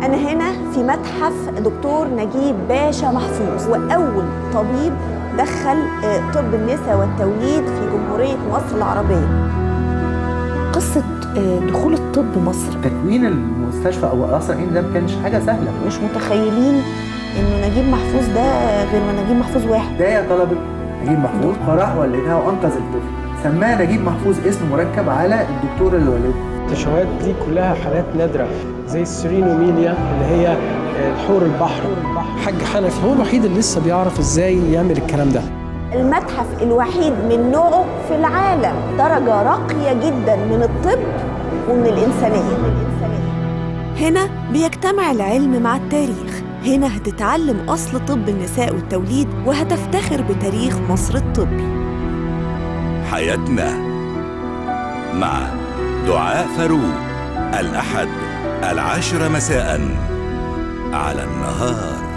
أنا هنا في متحف دكتور نجيب باشا محفوظ وأول طبيب دخل آه، طب النساء والتوليد في جمهورية مصر العربية قصة آه، دخول الطب مصر تكوين المستشفى او قصر العيني ده ما كانش حاجه سهله مش متخيلين إنه نجيب محفوظ ده غير ما نجيب محفوظ واحد بدايه طلبت نجيب محفوظ فراح ولدها وانقذ الطفل سماها نجيب محفوظ اسم مركب على الدكتور اللي ولده التشوهات دي كلها حالات نادرة زي السيرينوميليا اللي هي الحور البحر حاج حنفي هو الوحيد اللي لسه بيعرف ازاي يعمل الكلام ده المتحف الوحيد من نوعه في العالم درجة راقية جدا من الطب ومن الإنسانية هنا بيجتمع العلم مع التاريخ هنا هتتعلم أصل طب النساء والتوليد وهتفتخر بتاريخ مصر الطبي حياتنا مع دعاء فاروق الأحد العاشرة مساء على النهار